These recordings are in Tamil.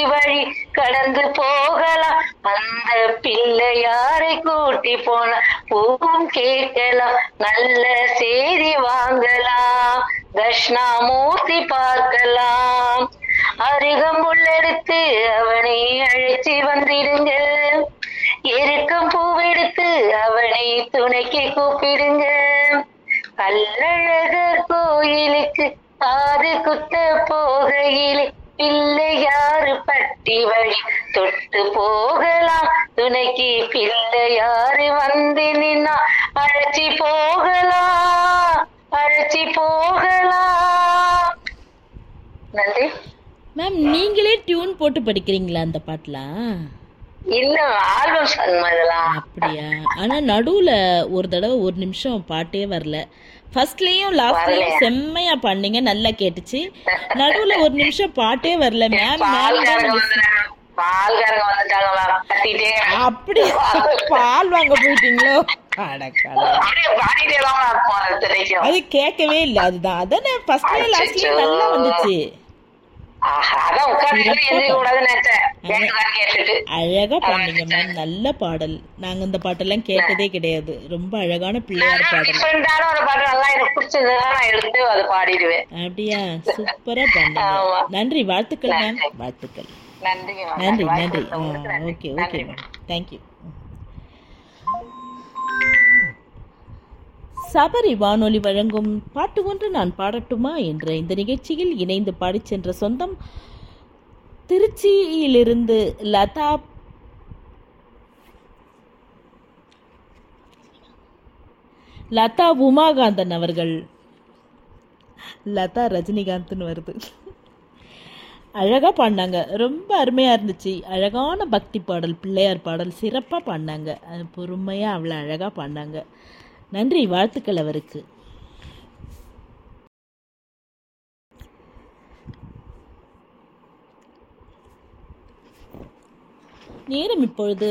வழி கடந்து போகலாம் அந்த பிள்ளையாரை கூட்டி போனா பூவும் கேட்கலாம் நல்ல செய்தி வாங்கலாம் தட்சிணாமூர்த்தி பார்க்கலாம் அருகம்புல் எடுத்து அவனை அழைச்சி வந்திடுங்க எருக்கம் பூவெடுத்து அவனை துணைக்கு கூப்பிடுங்க கல்லழகர் கோயிலுக்கு காது குத்த போகையிலே பிள்ளையாறு பட்டி வழி தொட்டு போகலாம் துணைக்கு பிள்ளையாறு வந்து நின்னா அழைச்சி போகலாம் அழைச்சி போகலாம் நன்றி மேம் நீங்களே டியூன் போட்டு படிக்கிறீங்களா அந்த பாட்டெலாம் இல்ல ஆல்பம் சாங் இதெல்லாம் அப்படியா ஆனா நடுவுல ஒரு தடவை ஒரு நிமிஷம் பாட்டே வரல ஃபர்ஸ்ட்லயும் லாஸ்ட்லயும் செம்மையா பண்ணீங்க நல்லா கேட்டுச்சு நடுவுல ஒரு நிமிஷம் பாட்டே வரல மேம் பால்காரங்க வந்துட்டாங்க பால்காரங்க வந்துட்டாங்க கத்திட்டே அப்படி பால் வாங்க போயிட்டீங்களோ அட கடவுளே. அப்படியே பாடிட்டே தான் போனது திரைக்கும் அது கேட்கவே இல்ல அதுதான் அதானே ஃபர்ஸ்ட்லயும் லாஸ்ட்லயும் நல்லா வந்துச்சு ஆஹா, அதான் உட்கார்ந்து எழுதி கூடாதுன்னு நினைச்சேன் கேட்டுதான் கேட்டுட்டு அழகா பாடுங்க மேம் நல்ல பாடல் நாங்க இந்த பாட்டெல்லாம் கேட்டதே கிடையாது ரொம்ப அழகான பிள்ளையார் பாடல் டிஃப்ரெண்டான ஒரு பாட்டு நல்லா எனக்கு பிடிச்சதுன்னா நான் எடுத்து அதை பாடிடுவேன் அப்படியா சூப்பரா பண்ணீங்க ஆமா. நன்றி வாழ்த்துக்கள் மேம் வாழ்த்துக்கள் நன்றிங்க மேம். நன்றி வாய்ப்பு நன்றி கொடுத்தவங்களுக்கு நன்றி. ஓகே ஓகே நன்றி மேம் தேங்க்யூ சபரி வானொலி வழங்கும் பாட்டு ஒன்று நான் பாடட்டுமா என்ற இந்த நிகழ்ச்சியில் இணைந்து பாடிச் சென்ற சொந்தம் திருச்சியிலிருந்து லதா லதா உமாகாந்தன் அவர்கள் லதா ரஜினிகாந்த்னு வருது அழகாக பாடினாங்க ரொம்ப அருமையாக இருந்துச்சு அழகான பக்தி பாடல் பிள்ளையார் பாடல் சிறப்பாக பாடினாங்க அது பொறுமையாக அவ்வளோ அழகாக பாடினாங்க நன்றி வாழ்த்துக்கள் அவருக்கு நேரம் இப்பொழுது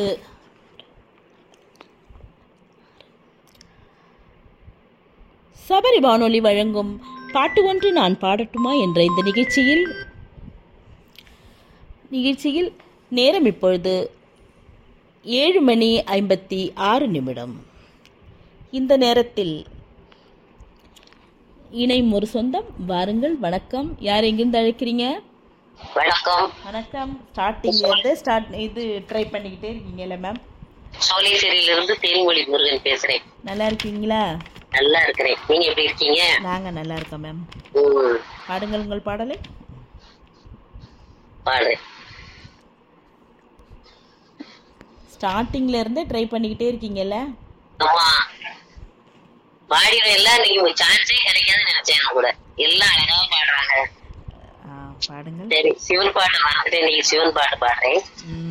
சபரி வானொலி வழங்கும் பாட்டு ஒன்று நான் பாடட்டுமா என்ற இந்த நிகழ்ச்சியில் நிகழ்ச்சியில் நேரம் இப்பொழுது ஏழு மணி ஐம்பத்தி ஆறு நிமிடம் இந்த நேரத்தில் இணையும் ஒரு சொந்தம் வாருங்கள் வணக்கம் யார் எங்கிருந்து அழைக்கிறீங்க வணக்கம் வணக்கம் ஸ்டார்டிங்ல இருந்து ஸ்டார்ட் இது ட்ரை பண்ணிக்கிட்டே இருக்கீங்கல்ல மேம் சோழேஸ்வரியிலிருந்து தேன்மொழி முருகன் பேசுறேன் நல்லா இருக்கீங்களா நல்லா இருக்கிறேன் நீங்க எப்படி இருக்கீங்க நாங்க நல்லா இருக்கோம் மேம் ம், பாடுங்கள் உங்கள் பாடலை பாடுறேன் ஸ்டார்டிங்ல இருந்து ட்ரை பண்ணிக்கிட்டே இருக்கீங்கல்ல ஆமா பாடிடுவேன் எல்லாம் நீங்க சான்ஸே கிடைக்காதுன்னு நினைச்சேன் நான் கூட எல்லாம் அழகா பாடுறாங்க ஆ, பாடுங்கள் சரி சிவன் பாட்டு மறந்துட்டேன் நீங்க சிவன் பாட்டு பாடுறேன் ம்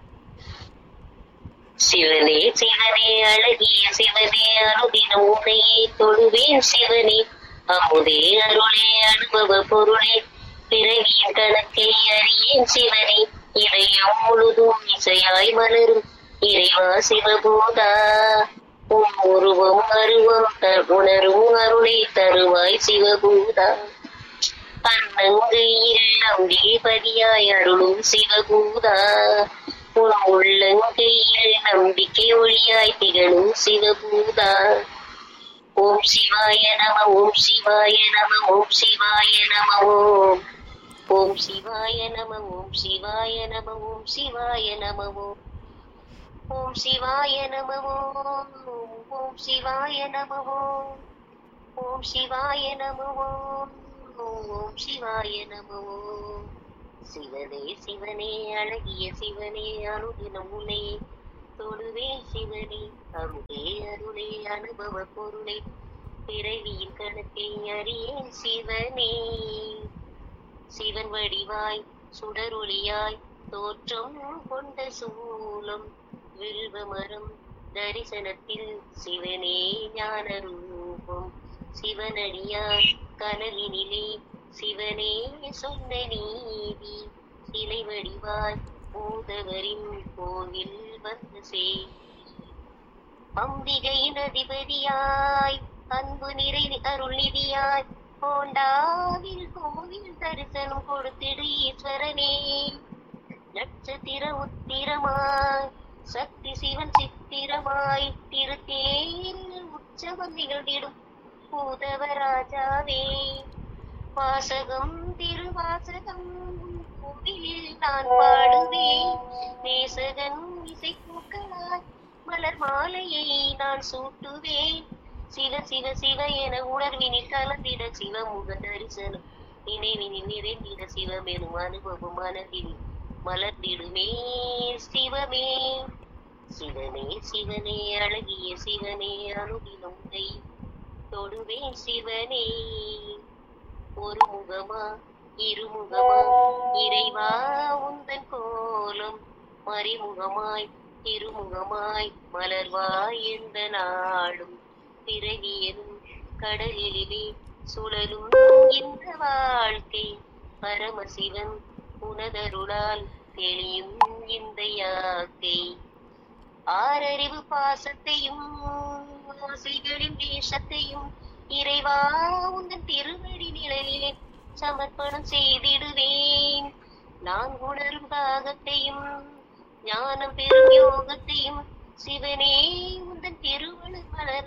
சிவனே சிவனே அழகிய சிவனே அனுதினம் உன்னையே தொழுவேன் சிவனே அமுதே அருளே அனுபவ பொருளே பிறவியின் கணக்கை அறியேன் சிவனே இதயம் முழுதும் இசையாய் மலரும் இறைவா சிவபூதா உம் உருவம் அருவம் த- உணரும் அருளை தருவாய் சிவபூதா அன்னங்கையில் நம்பிக்கைபதியாய் அருளும் சிவபூதா உன் உள்ளங்கையில் நம்பிக்கை ஒளியாய் திகழும் சிவபூதா ஓம் சிவாய நம ஓம் சிவாய நம ஓம் சிவாய நம ஓம் ஓம் சிவாய நம ஓம் சிவாய நம ஓம் சிவாய நம ஓம் ஓம் சிவாய நம ஓம் ஓம் சிவாய நம ஓம் ஓம் சிவாய நம ஓம் ஓம் சிவாய நம ஓம் சிவனே சிவனே அழகிய சிவனே அனுதினம் உன்னை தொழுவே சிவனே அருளே அருளே அனுபவ பொருளே பிறவியின் கணக்கை அறியேன் சிவனே சிவன் வடிவாய் சுடரொளியாய் தோற்றம் கொண்ட சூலம் வில்வ மரம் தரிசனத்தில் சிவனே ஞான ரூபம் சிவனடியார் கனவினிலே சிவனே சொன்ன நீதி சிலை வடிவாய் பூதவரின் கோவில் வந்து செய் அம்பிகையின் அதிபதியாய் அன்பு நிறை அருள் நிதியாய் கோண்டாவில் கோவில் தரிசனம் கொடுத்திடு ஈஸ்வரனே நட்சத்திர உத்திரமாய் சக்தி சிவன் சித்திரமாய் திருத்தேரில் உற்சவம் நிகழ்ந்திடும் பூதவராஜாவே வாசகம் திருவாசகம் கோவிலில் நான் பாடுவேன் நேசகன் இசை பூக்களாய் மலர் மாலையை நான் சூட்டுவேன் சிவ சிவ சிவ என உணர்வினில் கலந்திட சிவமுக தரிசனம் நினைவினில் நிறைந்திட சிவமெனும் அனுபவம் மனதில் மலர்ந்திடுமே சிவமே சிவனே சிவனே அழகிய சிவனே அணுகிலும் கை தொடுவேன் சிவனே ஒரு முகமா இருமுகமா இறைவா உந்தன் கோலம் மறைமுகமாய் திருமுகமாய் மலர்வாய் எந்த நாளும் பிறவியலும் கடலிலே சுழலும் இந்த வாழ்க்கை பரமசிவன் உனதருளால் தெளியும் இந்த யாக்கை ஆறறிவு பாசத்தையும் ஆசைகளின் தேசத்தையும் இறைவா உந்தன் திருவடி நிழலிலே சமர்ப்பணம் செய்திடுவேன் நான் உணரும் தாகத்தையும் ஞானம் பெறும் யோகத்தையும் சிவனே உந்தன் திருவள்ளு மலர